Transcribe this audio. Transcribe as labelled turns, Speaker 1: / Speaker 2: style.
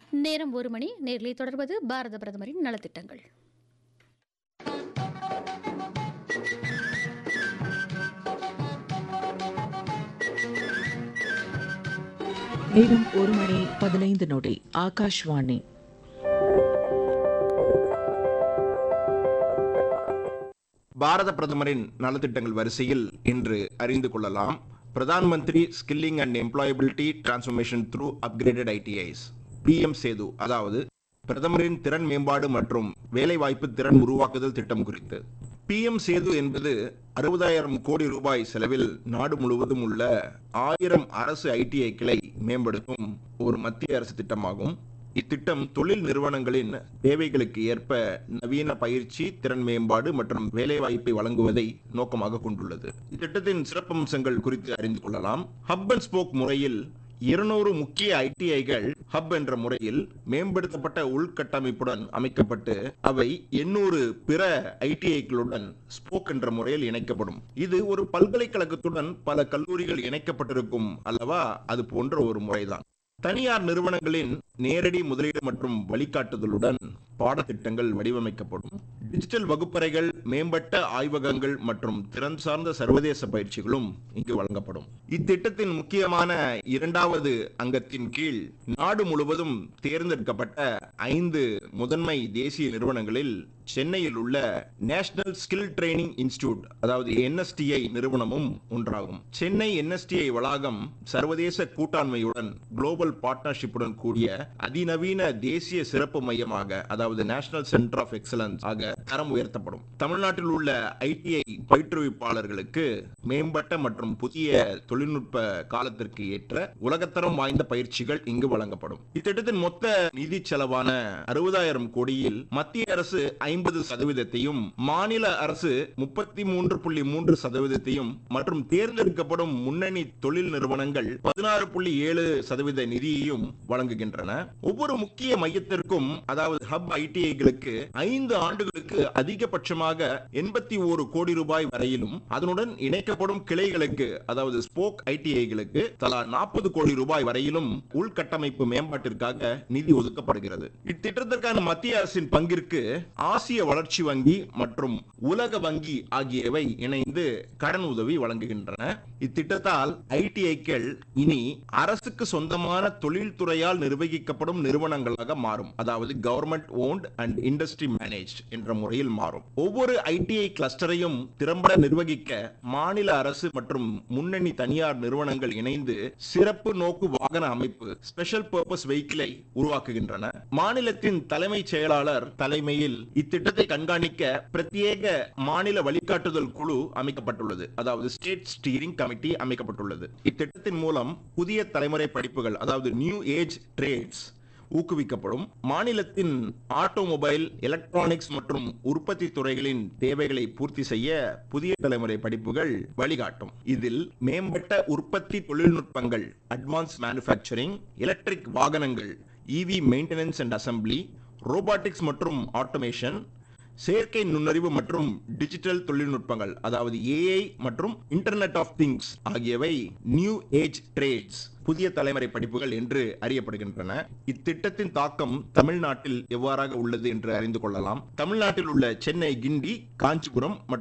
Speaker 1: நேரம் ஒரு மணி நேர்களை தொடர்வது பாரத பிரதமரின் நலத்திட்டங்கள்
Speaker 2: நேரம் ஒரு மணி பதினைந்து நொடி ஆகாஷ்வாணி
Speaker 3: பாரத பிரதமரின் நலத்திட்டங்கள் வரிசையில் இன்று அறிந்து கொள்ளலாம் Pradhan Mantri skilling and employability transformation through upgraded ITIs PM Setu அதாவது பிரதமரின் திறன் மேம்பாடு மற்றும் வேலைவாய்ப்பு திறன் உருவாக்குதல் திட்டம் குறித்து பிஎம் சேது என்பது அறுபதாயிரம் கோடி ரூபாய் செலவில் நாடு முழுவதும் உள்ள ஆயிரம் அரசு ஐடிஐக்களை மேம்படுத்தும் ஒரு மத்திய அரசு திட்டமாகும் இத்திட்டம் தொழில் நிறுவனங்களின் தேவைகளுக்கு ஏற்ப நவீன பயிற்சி திறன் மேம்பாடு மற்றும் வேலைவாய்ப்பை வழங்குவதை நோக்கமாக கொண்டுள்ளது இத்திட்டத்தின் சிறப்பம்சங்கள் குறித்து அறிந்து கொள்ளலாம் ஹப் அண்ட் ஸ்போக் முறையில் இருநூறு முக்கிய ஐடிஐகள் ஹப் என்ற முறையில் மேம்படுத்தப்பட்ட உள்கட்டமைப்புடன் அமைக்கப்பட்டு அவை எண்ணூறு பிற ஐடிஐக்களுடன் ஸ்போக் என்ற முறையில் இணைக்கப்படும் இது ஒரு பல்கலைக்கழகத்துடன் பல கல்லூரிகள் இணைக்கப்பட்டிருக்கும் அல்லவா அது போன்ற ஒரு முறைதான் தனியார் நிறுவனங்களின் நேரடி முதலீடு மற்றும் வழிகாட்டுதலுடன் பாடத்திட்டங்கள் வடிவமைக்கப்படும் டிஜிட்டல் வகுப்பறைகள் மேம்பட்ட ஆய்வகங்கள் மற்றும் திறன் சார்ந்த சர்வதேச பயிற்சிகளும் இங்கு வழங்கப்படும் இத்திட்டத்தின் முக்கியமான இரண்டாவது அங்கத்தின் கீழ் நாடு முழுவதும் தேர்ந்தெடுக்கப்பட்ட ஐந்து முதன்மை தேசிய நிறுவனங்களில் சென்னையில் உள்ள நேஷனல் ஸ்கில் ட்ரைனிங் இன்ஸ்டிடியூட் அதாவது என்எஸ்டிஐ நிறுவனமும் ஒன்றாகும் சென்னை என்எஸ்டிஐ வளாகம் சர்வதேச கூட்டாண்மையுடன் குளோபல் பார்ட்னர்ஷிப்புடன் கூடிய அதிநவீன தேசிய சிறப்பு மையமாக அதாவது நேஷனல் சென்டர் ஆஃப் எக்ஸலன்ஸ் ஆக தரம் உயர்த்தப்படும் தமிழ்நாட்டில் உள்ள ஐடிஐ பயிற்றுவிப்பாளர்களுக்கு மேம்பட்ட மற்றும் புதிய தொழில்நுட்ப காலத்திற்கு ஏற்ற உலகத்தரம் வாய்ந்த பயிற்சிகள் இங்கு வழங்கப்படும் இத்திட்டத்தின் மொத்த நிதி செலவான அறுபதாயிரம் கோடியில் மத்திய அரசு ஐம்பது சதவீதத்தையும் மாநில அரசு முப்பத்தி மூன்று புள்ளி மூன்று சதவீதத்தையும் மற்றும் தேர்ந்தெடுக்கப்படும் முன்னணி தொழில் நிறுவனங்கள் பதினாறு புள்ளி ஏழு சதவீத நிதியையும் வழங்குகின்றன ஒவ்வொரு முக்கிய மையத்திற்கும் அதாவது ஹப் ஐடிஐகளுக்கு ஐந்து ஆண்டுகளுக்கு அதிகபட்சமாக எண்பத்தி ஒரு கோடி ரூபாய் வரையிலும் அதனுடன் இணைக்கப்படும் கிளைகளுக்கு அதாவது ஸ்போக் ஐடிஐகளுக்கு தலா நாற்பது கோடி ரூபாய் வரையிலும் உள்கட்டமைப்பு மேம்பாட்டிற்காக நிதி ஒதுக்கப்படுகிறது இத்திட்டத்திற்கான மத்திய அரசின் பங்கிற்கு ஆசிய வளர்ச்சி வங்கி மற்றும் உலக வங்கி ஆகியவை இணைந்து கடன் உதவி வழங்குகின்றன இத்திட்டத்தால் ஐடிஐக்கள் இனி அரசுக்கு சொந்தமான தொழில்துறையால் நிர்வகிக்கப்படும் நிறுவனங்களாக மாறும் அதாவது government owned and industry manage என்ற முறையில் மாறும் ஒவ்வொரு ஐடிஐ கிளஸ்டரையும் திறம்பட நிர்வகிக்க மாநில அரசு மற்றும் முன்னணி தனியார் நிறுவனங்கள் இணைந்து சிறப்பு நோக்கு வாகன அமைப்பு ஸ்பெஷல் பர்பஸ் வெஹிக்கிளை உருவாக்குகின்றன மாநிலத்தின் தலைமைச் செயலாளர் தலைமையில் இத்திட்டத்தை கண்காணிக்க பிரத்யேக மாநில வழிகாட்டுதல் குழு அமைக்கப்பட்டுள்ளது அதாவது ஸ்டேட் ஸ்டீரிங் கமிட்டி அமைக்கப்பட்டுள்ளது இத்திட்டத்தின் மூலம் புதிய தலைமுறை படிப்புகள் அதாவது நியூ ஏஜ் ட்ரேட்ஸ் ஊக்குவிக்கப்படும் மாநிலத்தின் ஆட்டோமொபைல் எலக்ட்ரானிக்ஸ் மற்றும் உற்பத்தி துறைகளின் தேவைகளை பூர்த்தி செய்ய புதிய தலைமுறை படிப்புகள் வழிகாட்டும் இதில் மேம்பட்ட உற்பத்தி தொழில்நுட்பங்கள் அட்வான்ஸ் மேனுஃபேக்சரிங் எலக்ட்ரிக் வாகனங்கள் EV maintenance and assembly robotics மற்றும் ஆட்டோமேஷன் செயற்கை நுண்ணறிவு மற்றும் டிஜிட்டல் தொழில்நுட்பங்கள் அதாவது ஏஐ மற்றும் இன்டர்நெட் ஆஃப் திங்ஸ் ஆகியவை நியூ ஏஜ் ட்ரேட்ஸ் புதிய தலைமுறை படிப்புகள் என்று அறியப்படுகின்றன இத்திட்டத்தின் தாக்கம் தமிழ்நாட்டில் எவ்வாறாக உள்ளது என்று அறிந்து கொள்ளலாம் தமிழ்நாட்டில் உள்ள சென்னை கிண்டி காஞ்சிபுரம் மற்றும்